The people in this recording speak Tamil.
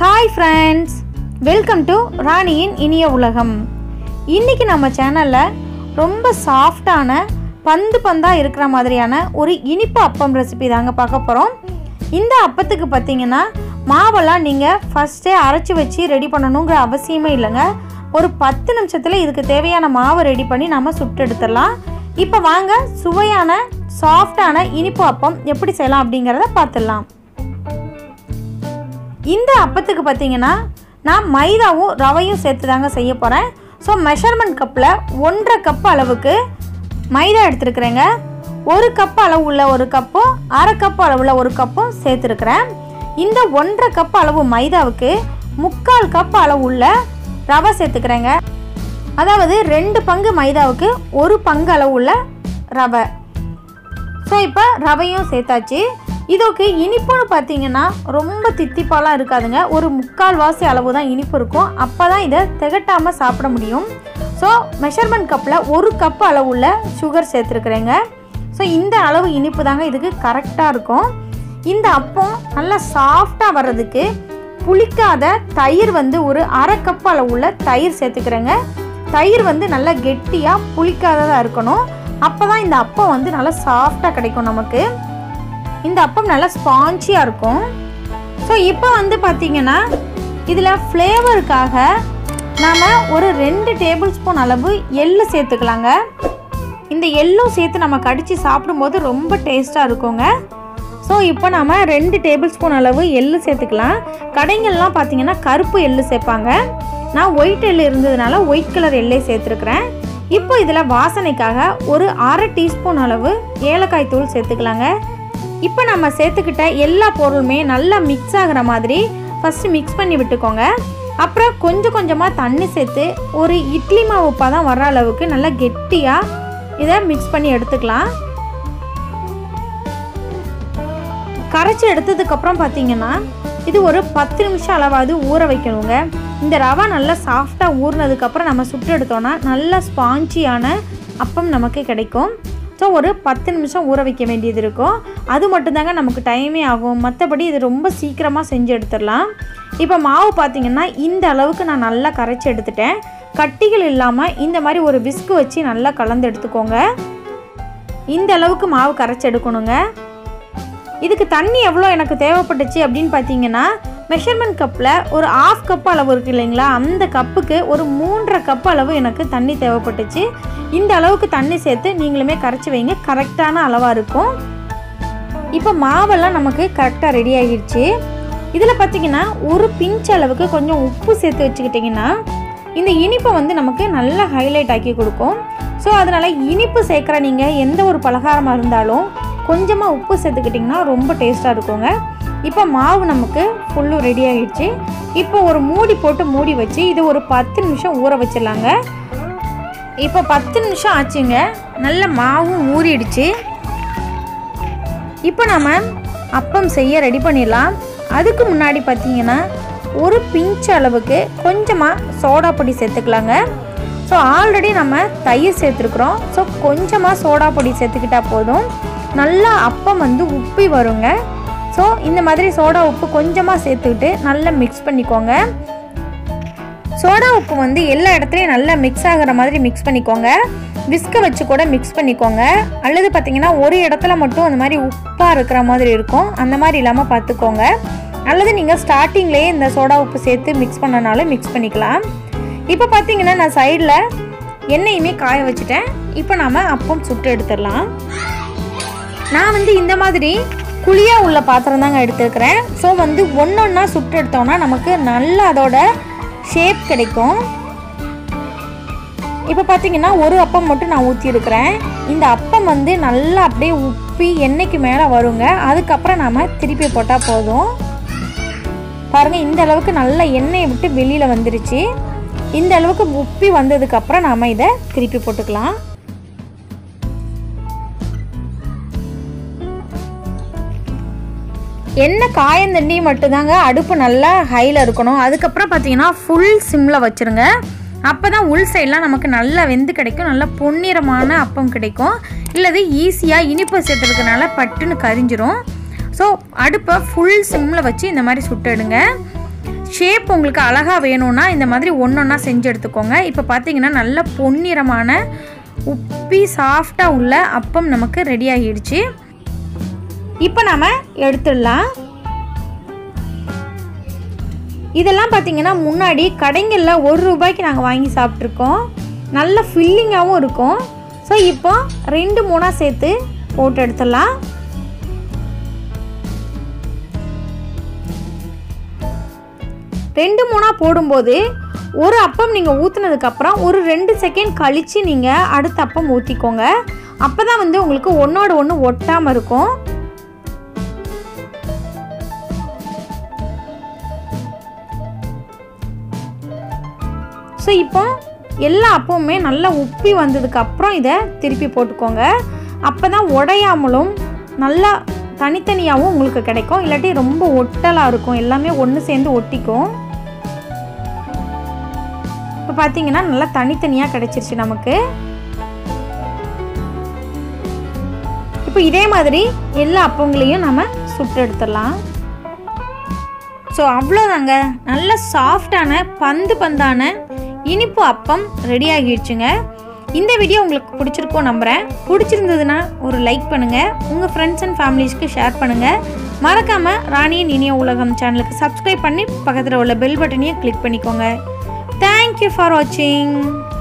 ஹாய் ஃப்ரெண்ட்ஸ் வெல்கம் டு ராணியின் இனிய உலகம் இன்னைக்கு நம்ம சேனலில் ரொம்ப சாஃப்டான பந்து பந்தாக இருக்கிற மாதிரியான ஒரு இனிப்பு அப்பம் ரெசிபி தாங்க பார்க்க போகிறோம் இந்த அப்பத்துக்கு பார்த்தீங்கன்னா மாவெல்லாம் நீங்கள் ஃபஸ்ட்டே அரைச்சி வச்சு ரெடி பண்ணணுங்கிற அவசியமே இல்லைங்க ஒரு பத்து நிமிஷத்தில் இதுக்கு தேவையான மாவை ரெடி பண்ணி நம்ம சுட்டு எடுத்துடலாம் இப்போ வாங்க சுவையான சாஃப்டான இனிப்பு அப்பம் எப்படி செய்யலாம் அப்படிங்கிறத பார்த்துடலாம் இந்த அப்பத்துக்கு பார்த்தீங்கன்னா நான் மைதாவும் ரவையும் சேர்த்து தாங்க செய்ய போகிறேன் ஸோ மெஷர்மெண்ட் கப்பில் ஒன்றரை கப் அளவுக்கு மைதா எடுத்துருக்குறேங்க ஒரு கப் அளவு உள்ள ஒரு கப்பும் அரை கப் அளவுள்ள ஒரு கப்பும் சேர்த்துருக்குறேன் இந்த ஒன்றரை கப் அளவு மைதாவுக்கு முக்கால் கப் அளவு உள்ள ரவை சேர்த்துக்கிறேங்க அதாவது ரெண்டு பங்கு மைதாவுக்கு ஒரு பங்கு அளவு உள்ள ரவை ஸோ இப்போ ரவையும் சேர்த்தாச்சு இதுக்கு இனிப்புன்னு பார்த்தீங்கன்னா ரொம்ப தித்திப்பாலாம் இருக்காதுங்க ஒரு முக்கால் வாசி அளவு தான் இனிப்பு இருக்கும் அப்போ தான் இதை திகட்டாமல் சாப்பிட முடியும் ஸோ மெஷர்மெண்ட் கப்பில் ஒரு கப் அளவு உள்ள சுகர் சேர்த்துருக்குறேங்க ஸோ இந்த அளவு இனிப்பு தாங்க இதுக்கு கரெக்டாக இருக்கும் இந்த அப்பம் நல்லா சாஃப்டாக வர்றதுக்கு புளிக்காத தயிர் வந்து ஒரு அரை கப் அளவு உள்ள தயிர் சேர்த்துக்கிறேங்க தயிர் வந்து நல்லா கெட்டியாக புளிக்காததாக இருக்கணும் அப்போ தான் இந்த அப்பம் வந்து நல்லா சாஃப்டாக கிடைக்கும் நமக்கு இந்த அப்பம் நல்லா ஸ்பான்ச்சியாக இருக்கும் ஸோ இப்போ வந்து பார்த்திங்கன்னா இதில் ஃப்ளேவருக்காக நாம் ஒரு ரெண்டு டேபிள் ஸ்பூன் அளவு எள்ளு சேர்த்துக்கலாங்க இந்த எள்ளும் சேர்த்து நம்ம கடித்து சாப்பிடும்போது ரொம்ப டேஸ்ட்டாக இருக்குங்க ஸோ இப்போ நம்ம ரெண்டு டேபிள் ஸ்பூன் அளவு எள்ளு சேர்த்துக்கலாம் கடைங்கள்லாம் பார்த்தீங்கன்னா கருப்பு எள்ளு சேர்ப்பாங்க நான் ஒயிட் எள்ளு இருந்ததுனால ஒயிட் கலர் எள்ளே சேர்த்துருக்குறேன் இப்போ இதில் வாசனைக்காக ஒரு அரை டீஸ்பூன் அளவு ஏலக்காய் தூள் சேர்த்துக்கலாங்க இப்போ நம்ம சேர்த்துக்கிட்ட எல்லா பொருளுமே நல்லா மிக்ஸ் ஆகிற மாதிரி ஃபஸ்ட்டு மிக்ஸ் பண்ணி விட்டுக்கோங்க அப்புறம் கொஞ்சம் கொஞ்சமாக தண்ணி சேர்த்து ஒரு இட்லி மாவு பதம் வர்ற அளவுக்கு நல்லா கெட்டியாக இதை மிக்ஸ் பண்ணி எடுத்துக்கலாம் கரைச்சி எடுத்ததுக்கப்புறம் பார்த்தீங்கன்னா இது ஒரு பத்து நிமிஷம் அளவாவது ஊற வைக்கணுங்க இந்த ரவா நல்லா சாஃப்டாக ஊறினதுக்கப்புறம் நம்ம சுட்டு எடுத்தோன்னா நல்லா ஸ்பாஞ்சியான அப்பம் நமக்கு கிடைக்கும் ஸோ ஒரு பத்து நிமிஷம் ஊற வைக்க வேண்டியது இருக்கும் அது மட்டும்தாங்க நமக்கு டைமே ஆகும் மற்றபடி இது ரொம்ப சீக்கிரமாக செஞ்சு எடுத்துடலாம் இப்போ மாவு பார்த்திங்கன்னா இந்த அளவுக்கு நான் நல்லா கரைச்சி எடுத்துட்டேன் கட்டிகள் இல்லாமல் இந்த மாதிரி ஒரு விஸ்கு வச்சு நல்லா கலந்து எடுத்துக்கோங்க இந்த அளவுக்கு மாவு கரைச்சி எடுக்கணுங்க இதுக்கு தண்ணி எவ்வளோ எனக்கு தேவைப்பட்டுச்சு அப்படின்னு பார்த்தீங்கன்னா மெஷர்மெண்ட் கப்பில் ஒரு ஆஃப் கப் அளவு இருக்குது இல்லைங்களா அந்த கப்புக்கு ஒரு மூன்றரை கப் அளவு எனக்கு தண்ணி தேவைப்பட்டுச்சு இந்த அளவுக்கு தண்ணி சேர்த்து நீங்களுமே கரைச்சி வைங்க கரெக்டான அளவாக இருக்கும் இப்போ மாவெல்லாம் நமக்கு கரெக்டாக ரெடி ஆகிடுச்சு இதில் பார்த்தீங்கன்னா ஒரு பிஞ்ச் அளவுக்கு கொஞ்சம் உப்பு சேர்த்து வச்சுக்கிட்டிங்கன்னா இந்த இனிப்பை வந்து நமக்கு நல்லா ஹைலைட் ஆக்கி கொடுக்கும் ஸோ அதனால் இனிப்பு சேர்க்குற நீங்கள் எந்த ஒரு பலகாரமாக இருந்தாலும் கொஞ்சமாக உப்பு சேர்த்துக்கிட்டிங்கன்னா ரொம்ப டேஸ்ட்டாக இருக்குங்க இப்போ மாவு நமக்கு ஃபுல்லும் ரெடி ஆகிடுச்சு இப்போ ஒரு மூடி போட்டு மூடி வச்சு இது ஒரு பத்து நிமிஷம் ஊற வச்சிடலாங்க இப்போ பத்து நிமிஷம் ஆச்சுங்க நல்ல மாவும் ஊறிடுச்சு இப்போ நம்ம அப்பம் செய்ய ரெடி பண்ணிடலாம் அதுக்கு முன்னாடி பார்த்தீங்கன்னா ஒரு பிஞ்ச் அளவுக்கு கொஞ்சமாக சோடா பொடி சேர்த்துக்கலாங்க ஸோ ஆல்ரெடி நம்ம தயிர் சேர்த்துருக்குறோம் ஸோ கொஞ்சமாக சோடா பொடி சேர்த்துக்கிட்டா போதும் நல்லா அப்பம் வந்து உப்பி வருங்க ஸோ இந்த மாதிரி சோடா உப்பு கொஞ்சமாக சேர்த்துக்கிட்டு நல்லா மிக்ஸ் பண்ணிக்கோங்க சோடா உப்பு வந்து எல்லா இடத்துலையும் நல்லா மிக்ஸ் ஆகிற மாதிரி மிக்ஸ் பண்ணிக்கோங்க விஸ்கை வச்சு கூட மிக்ஸ் பண்ணிக்கோங்க அல்லது பார்த்தீங்கன்னா ஒரு இடத்துல மட்டும் அந்த மாதிரி உப்பாக இருக்கிற மாதிரி இருக்கும் அந்த மாதிரி இல்லாமல் பார்த்துக்கோங்க அல்லது நீங்கள் ஸ்டார்டிங்லேயே இந்த சோடா உப்பு சேர்த்து மிக்ஸ் பண்ணனாலும் மிக்ஸ் பண்ணிக்கலாம் இப்போ பார்த்தீங்கன்னா நான் சைடில் எண்ணெயுமே காய வச்சுட்டேன் இப்போ நாம் அப்பம் சுட்டு எடுத்துடலாம் நான் வந்து இந்த மாதிரி குழியாக உள்ள பாத்திரம் தாங்க எடுத்துருக்கிறேன் ஸோ வந்து ஒன்று ஒன்றா சுட்டு எடுத்தோம்னா நமக்கு நல்ல அதோட ஷேப் கிடைக்கும் இப்போ பார்த்தீங்கன்னா ஒரு அப்பம் மட்டும் நான் ஊற்றிருக்கிறேன் இந்த அப்பம் வந்து நல்லா அப்படியே உப்பி எண்ணெய்க்கு மேலே வருங்க அதுக்கப்புறம் நாம் திருப்பி போட்டால் போதும் பாருங்கள் இந்த அளவுக்கு நல்லா எண்ணெயை விட்டு வெளியில் வந்துருச்சு இந்த அளவுக்கு உப்பி வந்ததுக்கப்புறம் நாம் இதை திருப்பி போட்டுக்கலாம் எண்ணெய் காயந்தண்ணி மட்டும்தாங்க அடுப்பு நல்லா ஹையில் இருக்கணும் அதுக்கப்புறம் பார்த்தீங்கன்னா ஃபுல் சிம்மில் வச்சுருங்க அப்போ தான் உள் சைட்லாம் நமக்கு நல்லா வெந்து கிடைக்கும் நல்லா பொன்னிறமான அப்பம் கிடைக்கும் இல்லது ஈஸியாக இனிப்பு சேர்த்துறதுனால பட்டுன்னு கரிஞ்சிரும் ஸோ அடுப்பை ஃபுல் சிம்மில் வச்சு இந்த மாதிரி சுட்டெடுங்க ஷேப் உங்களுக்கு அழகாக வேணும்னா இந்த மாதிரி ஒன்று ஒன்றா செஞ்சு எடுத்துக்கோங்க இப்போ பார்த்தீங்கன்னா நல்ல பொன்னிறமான உப்பி சாஃப்டாக உள்ள அப்பம் நமக்கு ரெடி ஆகிடுச்சு இப்போ நம்ம எடுத்துடலாம் இதெல்லாம் பார்த்தீங்கன்னா முன்னாடி கடைங்களில் ஒரு ரூபாய்க்கு நாங்கள் வாங்கி சாப்பிட்ருக்கோம் நல்ல ஃபில்லிங்காகவும் இருக்கும் ஸோ இப்போ ரெண்டு மூணாக சேர்த்து போட்டு எடுத்துடலாம் ரெண்டு மூணாக போடும்போது ஒரு அப்பம் நீங்கள் ஊற்றுனதுக்கப்புறம் ஒரு ரெண்டு செகண்ட் கழித்து நீங்கள் அடுத்த அப்பம் ஊற்றிக்கோங்க அப்போ தான் வந்து உங்களுக்கு ஒன்றோட ஒன்று ஒட்டாமல் இருக்கும் ஸோ இப்போ எல்லா அப்பவுமே நல்லா உப்பி வந்ததுக்கப்புறம் இதை திருப்பி போட்டுக்கோங்க அப்போ தான் உடையாமலும் நல்லா தனித்தனியாகவும் உங்களுக்கு கிடைக்கும் இல்லாட்டி ரொம்ப ஒட்டலாக இருக்கும் எல்லாமே ஒன்று சேர்ந்து ஒட்டிக்கும் இப்போ பார்த்தீங்கன்னா நல்லா தனித்தனியாக கிடைச்சிருச்சு நமக்கு இப்போ இதே மாதிரி எல்லா அப்பங்களையும் நம்ம சுட்டு எடுத்துடலாம் ஸோ அவ்வளோதாங்க நல்ல சாஃப்டான பந்து பந்தான இனிப்பு அப்பம் ரெடி ஆகிடுச்சுங்க இந்த வீடியோ உங்களுக்கு பிடிச்சிருக்கோம் நம்புகிறேன் பிடிச்சிருந்ததுன்னா ஒரு லைக் பண்ணுங்கள் உங்கள் ஃப்ரெண்ட்ஸ் அண்ட் ஃபேமிலிஸ்க்கு ஷேர் பண்ணுங்கள் மறக்காமல் ராணியின் இனிய உலகம் சேனலுக்கு சப்ஸ்கிரைப் பண்ணி பக்கத்தில் உள்ள பெல் பட்டனையும் கிளிக் பண்ணிக்கோங்க தேங்க்யூ ஃபார் வாட்சிங்